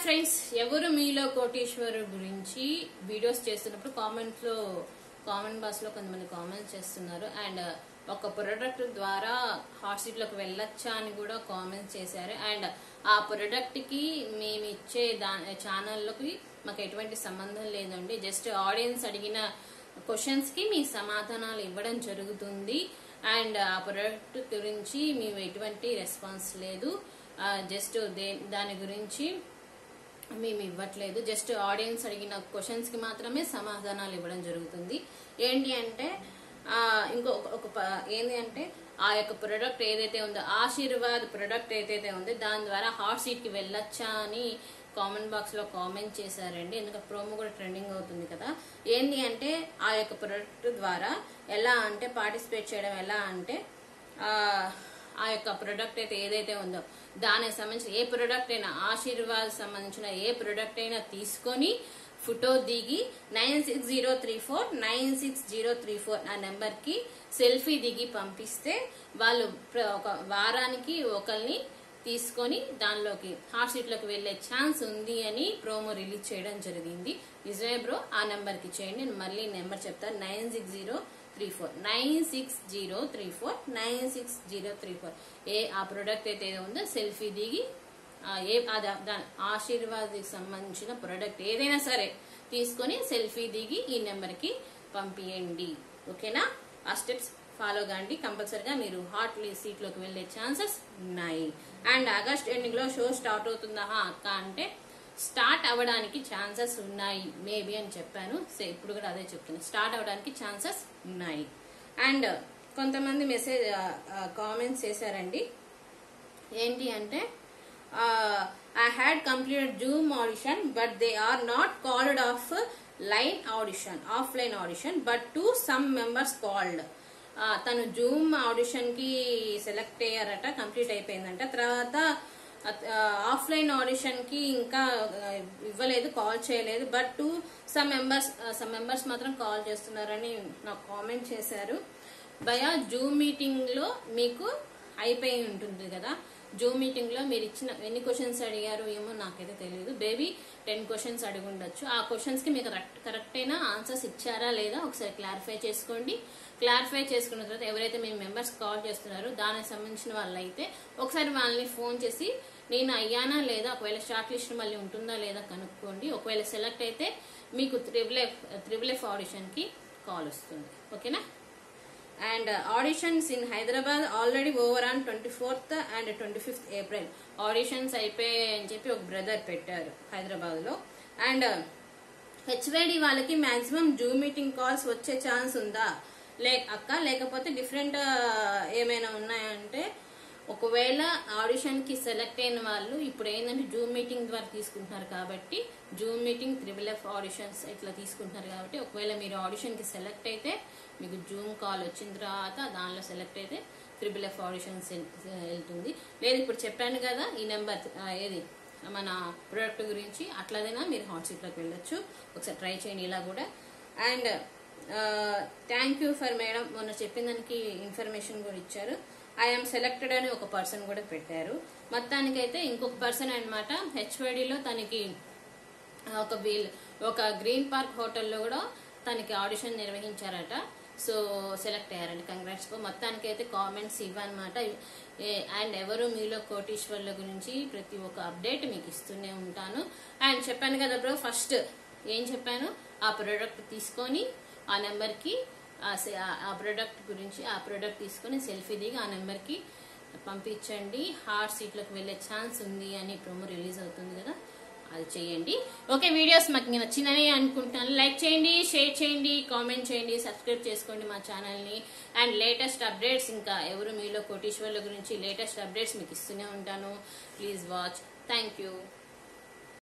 friends ఎవరు మీలో కోటేశ్వరు గురించి వీడియోస్ చేస్తున్నప్పుడు కామెంట్ లో కామెంట్ బాక్స్ లో కొంతమంది కామెంట్స్ చేస్తున్నారు అండ్ ఒక ప్రొడక్ట్ ద్వారా హాట్ సీట్ లోకి వెళ్ళొచ్చా అని కూడా కామెంట్స్ చేశారు అండ్ ఆ ప్రొడక్ట్ కి మేము ఇచ్చే దా ఛానల్లోకి మాకు ఎటువంటి సంబంధం లేదండి జస్ట్ ఆడియన్స్ అడిగిన క్వశ్చన్స్ కి మీ సమాధానాలు ఇవ్వడం జరుగుతుంది అండ్ ఆ ప్రొడక్ట్ గురించి మేము ఎటువంటి రెస్పాన్స్ లేదు జస్ట్ దాని గురించి మేము ఇవ్వట్లేదు జస్ట్ ఆడియన్స్ అడిగిన క్వశ్చన్స్ కి మాత్రమే సమాధానాలు ఇవ్వడం జరుగుతుంది ఏంటి అంటే ఆ, ఇంకో ఒక- ఒక ప- ఏంటి అంటే ఆ యొక్క ప్రొడక్ట్ ఏదైతే ఉందో ఆశీర్వాద్ ప్రొడక్ట్ ఏదైతే ఉందో దాని ద్వారా హాట్ సీట్ కి వెళ్ళొచ్చా అని కామెంట్ బాక్స్ లో కామెంట్ చేశారండి ఎందుకంటే ప్రోమో కూడా ట్రెండింగ్ అవుతుంది కదా ఏంటి అంటే ఆ యొక్క ప్రొడక్ట్ ద్వారా ఎలా అంటే పార్టిసిపేట్ చేయడం ఎలా అంటే ఆ, ఆ యొక్క ప్రొడక్ట్ అయితే ఏదైతే ఉందో దానికి సంబంధించిన ఏ ప్రొడక్ట్ అయినా ఆశీర్వాద్ సంబంధించిన ఏ ప్రొడక్ట్ అయినా తీసుకొని ఫోటో దిగి nine six zero three four nine six zero three four ఆ నెంబర్ కి సెల్ఫీ దిగి పంపిస్తే వాళ్ళు ప్ర- ఒక వారానికి ఒకరిని తీసుకొని దానిలోకి హాట్ సీట్ లోకి వెళ్లే ఛాన్స్ ఉంది అని ప్రోమో రిలీజ్ చేయడం జరిగింది నిజమే బ్రో ఆ నెంబర్ కి చేయండి నేను మళ్ళీ నెంబర్ చెప్తాను nine six zero three four nine six zero three four nine six zero three four ఏ ఆ ప్రొడక్ట్ అయితే ఏదో ఉందో సెల్ఫీ దిగి ఆ, ఏ అది దాని ఆశీర్వాద్కి సంబంధించిన ప్రొడక్ట్ ఏదైనా సరే తీసుకొని సెల్ఫీ దిగి ఈ నెంబర్కి పంపియండి ఓకేనా ఆ స్టెప్స్ ఫాలో కాండి కంపల్సరిగా మీరు హాట్ సీట్లోకి వెళ్ళే ఛాన్సెస్ ఉన్నాయి అండ్ ఆగస్ట్ ఎండింగ్ లో షో స్టార్ట్ అవుతుందా హా అక్క అంటే స్టార్ట్ అవ్వడానికి ఛాన్సెస్ ఉన్నాయి మేబీ అని చెప్పాను సో ఇప్పుడు కూడా అదే చెప్తున్నాను స్టార్ట్ అవ్వడానికి ఛాన్సెస్ ఉన్నాయి అండ్ కొంతమంది మెసేజ్ కామెంట్స్ చేశారండి ఏంటి అంటే I had completed zoom audition but they are not called offline audition offline audition but to some members called తను జూమ్ ఆడిషన్ కి సెలెక్ట్ అయ్యారట కంప్లీట్ అయిపోయిందంట తర్వాత ఆఫ్లైన్ ఆడిషన్ కి ఇంకా ఆ, ఇవ్వలేదు కాల్ చేయలేదు but to some members some members మాత్రం కాల్ చేస్తున్నారని నాకు కామెంట్ చేశారు భయ జూమ్ మీటింగ్ లో మీకు అయిపోయి ఉంటుంది కదా జూమ్ మీటింగ్ లో మీరు ఇచ్చిన ఎన్ని క్వశ్చన్స్ అడిగారు ఏమో నాకైతే తెలియదు బేబీ టెన్ క్వశ్చన్స్ అడిగి ఉండొచ్చు ఆ క్వశ్చన్స్ కి మీకు కరెక్ట్ అయిన ఆన్సర్స్ ఇచ్చారా లేదా ఒకసారి క్లారిఫై చేసుకోండి క్లారిఫై చేసుకున్న తర్వాత ఎవరైతే మీ మెంబర్స్ కాల్ చేస్తున్నారో దానికి సంబంధించిన వాళ్ళైతే ఒకసారి వాళ్ళని ఫోన్ చేసి నేను అయ్యానా లేదా ఒకవేళ షార్ట్ లిస్ట్ మళ్ళీ ఉంటుందా లేదా కనుక్కోండి ఒకవేళ సెలెక్ట్ అయితే మీకు triple F triple F audition కి కాల్ వస్తుంది ఓకేనా and auditions in Hyderabad already over on twenty fourth and twenty fifth April auditions అయిపోయాయి అని చెప్పి ఒక బ్రదర్ పెట్టారు హైదరాబాద్ లో అండ్ హెచ్వైడి వాళ్ళకి మాక్సిమం జూమ్ మీటింగ్ కాల్స్ వచ్చే ఛాన్స్ ఉందా లే అక్క లేకపోతే డిఫరెంట్ ఏమైనా ఉన్నాయంటే ఒకవేళ ఆడిషన్ కి సెలెక్ట్ అయిన వాళ్ళు ఇప్పుడు ఏంటంటే జూమ్ మీటింగ్ ద్వారా తీసుకుంటున్నారు కాబట్టి zoom meeting triple F auditions ఇట్లా తీసుకుంటున్నారు కాబట్టి ఒకవేళ మీరు ఆడిషన్ కి సెలెక్ట్ అయితే మీకు జూమ్ కాల్ వచ్చిన తర్వాత దానిలో సెలెక్ట్ అయితే త్రిబుల్ ఎఫ్ ఆడిషన్స్ వెళ్తుంది లేదు ఇప్పుడు చెప్పాను కదా ఈ నెంబర్ ఏది మన ప్రోడక్ట్ గురించి అట్లాదైనా మీరు హాట్ సీట్లోకి వెళ్ళొచ్చు ఒకసారి ట్రై చేయండి ఇలా కూడా and thank you for madam మొన్న చెప్పిన దానికి ఇన్ఫర్మేషన్ కూడా ఇచ్చారు ఐఎమ్ సెలెక్టెడ్ అని ఒక పర్సన్ కూడా పెట్టారు మొత్తానికైతే ఇంకొక పర్సన్ అనమాట హెచ్వైడిలో తనకి ఒక వీల్ ఒక గ్రీన్ పార్క్ హోటల్లో కూడా తనకి ఆడిషన్ నిర్వహించారట సో సెలెక్ట్ అయ్యారండి కంగ్రాట్స్ మొత్తానికి అయితే కామెంట్స్ ఇవ్వనమాట అండ్ ఎవరు మీలో కోటీశ్వర్ల గురించి ప్రతి ఒక్క అప్డేట్ మీకు ఇస్తూనే ఉంటాను అండ్ చెప్పాను కదా బ్రో ఫస్ట్ ఏం చెప్పాను ఆ ప్రోడక్ట్ తీసుకొని ఆ నెంబర్కి ఆ సె- ఆ- ఆ ప్రోడక్ట్ గురించి ఆ ప్రోడక్ట్ తీసుకొని సెల్ఫీ దిగి ఆ నెంబర్కి పంపించండి హార్ట్ సీట్లోకి వెళ్ళే ఛాన్స్ ఉంది అని ప్రోమో రిలీజ్ అవుతుంది కదా అది చేయండి ఓకే వీడియోస్ మాకు నచ్చిందని అనుకుంటున్నాను లైక్ చేయండి షేర్ చేయండి కామెంట్ చేయండి సబ్స్క్రైబ్ చేసుకోండి మా ఛానల్ని అండ్ లేటెస్ట్ అప్డేట్స్ ఇంకా ఎవరు మీలో కోటీశ్వర్ల గురించి లేటెస్ట్ అప్డేట్స్ మీకు ఇస్తూనే ఉంటాను ప్లీజ్ వాచ్ థ్యాంక్ యూ